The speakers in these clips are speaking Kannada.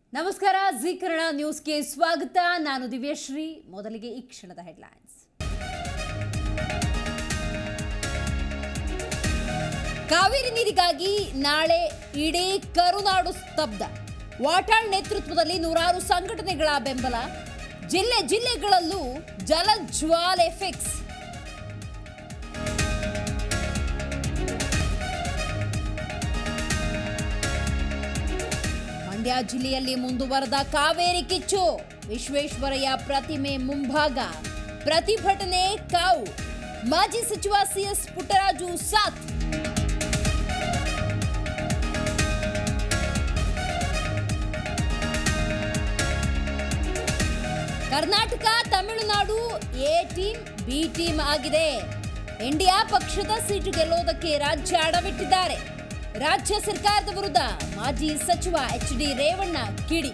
ನಮಸ್ಕಾರ ಜಿ ಕನ್ನಡ ನ್ಯೂಸ್ಗೆ ಸ್ವಾಗತ ನಾನು ದಿವ್ಯಶ್ರೀ ಮೊದಲಿಗೆ ಈ ಕ್ಷಣದ ಹೆಡ್ಲೈನ್ಸ್ ಕಾವೇರಿ ನೀರಿಗಾಗಿ ನಾಳೆ ಇಡೀ ಕರುನಾಡು ಸ್ತಬ್ಧ ವಾಟಾಳ್ ನೇತೃತ್ವದಲ್ಲಿ ನೂರಾರು ಸಂಘಟನೆಗಳ ಬೆಂಬಲ ಜಿಲ್ಲೆ ಜಿಲ್ಲೆಗಳಲ್ಲೂ ಜಲಜ್ವಾಲೆ ಫಿಕ್ಸ್ ಮಂಡ್ಯ ಜಿಲ್ಲೆಯಲ್ಲಿ ಮುಂದುವರೆದ ಕಾವೇರಿ ಕಿಚ್ಚು ವಿಶ್ವೇಶ್ವರಯ್ಯ ಪ್ರತಿಮೆ ಮುಂಭಾಗ ಪ್ರತಿಭಟನೆ ಕಾವು ಮಾಜಿ ಸಚಿವ ಸಿಎಸ್ ಪುಟ್ಟರಾಜು ಸಾಥ್ Karnataka Tamil Nadu A team B team ಆಗಿದೆ ಇಂಡಿಯಾ ಪಕ್ಷದ ಸೀಟು ಗೆಲ್ಲುವುದಕ್ಕೆ ರಾಜ್ಯ ಅಡವಿಟ್ಟಿದ್ದಾರೆ ರಾಜ್ಯ ಸರ್ಕಾರದ ವಿರುದ್ಧ ಮಾಜಿ ಸಚಿವ ಎಚ್ ಡಿ ರೇವಣ್ಣ ಕಿಡಿ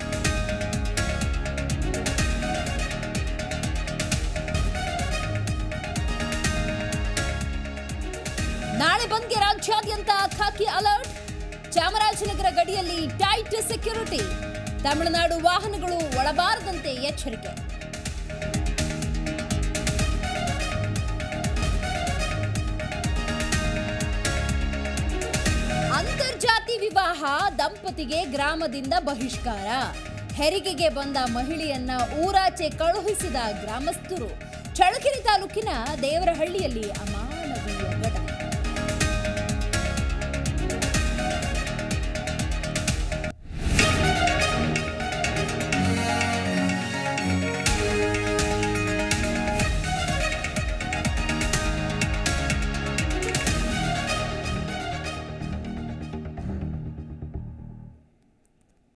ನಾಳೆ ಬಂದ್ಗೆ ರಾಜ್ಯಾದ್ಯಂತ ಖಾಕಿ ಅಲರ್ಟ್ ಚಾಮರಾಜನಗರ ಗಡಿಯಲ್ಲಿ ಟೈಟ್ ಸೆಕ್ಯೂರಿಟಿ ತಮಿಳುನಾಡು ವಾಹನಗಳು ಒಳಬಾರದಂತೆ ಎಚ್ಚರಿಕೆ ಅಂತರ್ಜಾತಿ ವಿವಾಹ ದಂಪತಿಗೆ ಗ್ರಾಮದಿಂದ ಬಹಿಷ್ಕಾರ ಹೆರಿಗೆಗೆ ಬಂದ ಮಹಿಳೆಯನ್ನ ಊರಾಚೆ ಕಳುಹಿಸಿದ ಗ್ರಾಮಸ್ಥರು ಚಳ್ಳಕೆರೆ ತಾಲೂಕಿನ ದೇವರಹಳ್ಳಿಯಲ್ಲಿ ಅಮಾಯಕ